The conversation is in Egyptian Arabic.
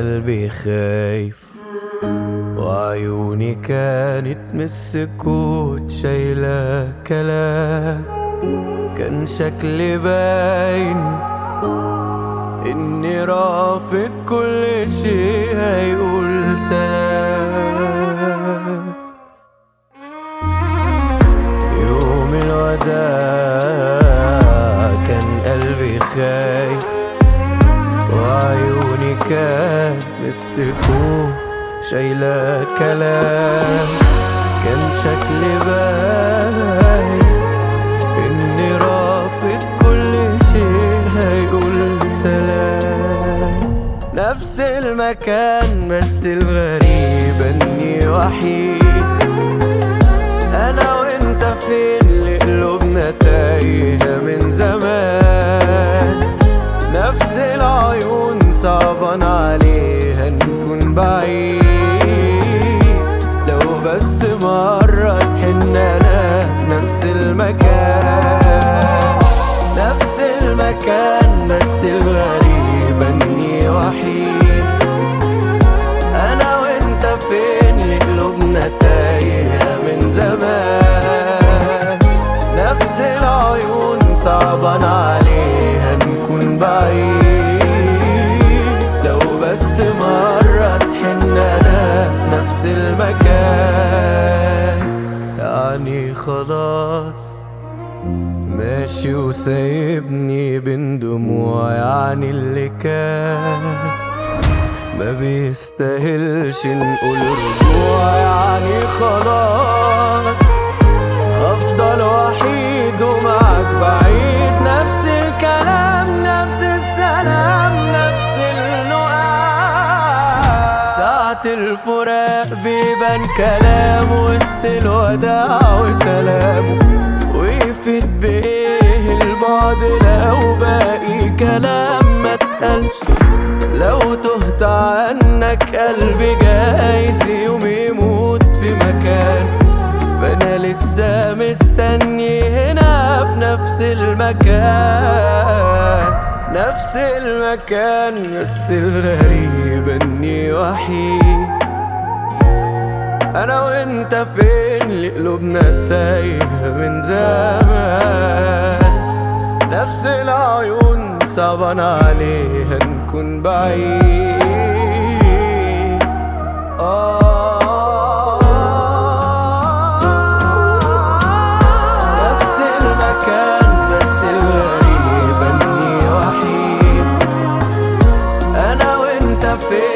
قلبي خايف وعيوني كانت من السكوت شايلة كلام كان شكلي باين إني رافض كل شيء هيقول سلام يوم الوداع كان قلبي خايف وعيوني كان بالسكوت شايلة كلام كان شكلي باين إني رافض كل شيء هيقول سلام نفس المكان بس الغريب إني وحيد أنا وأنت فين لقلوبنا تايهة من زمان نفس العيون صعبان عليها نكون بعيد لو بس مرة تحن أنا في نفس المكان نفس المكان بس الغريب إني وحيد أنا وأنت فين لقلوبنا تايهة من زمان نفس العيون صعبان عليها نكون بعيد لو بس مرة تحن أنا في نفس المكان يعني خلاص ماشي وسايبني بين دموع يعني اللي كان ما بيستاهلش نقول رجوع يعني خلاص افضل وحيد ومعك بعيد نفس الكلام نفس السلام نفس النقاش ساعة الفراق بيبان كلام وسط الوداع وسلامه ويفيد بايه البعد لو باقي كلام ما اتقالش لو تهت عنك قلبي جايز يوم يموت في مكان فانا لسه مستني هنا في نفس المكان نفس المكان بس الغريب اني وحيد انا وانت فين لقلوبنا تايهة من زمان نفس العيون صعبان عليها نكون بعيد آه نفس المكان بس الغريب اني وحيد انا وانت فين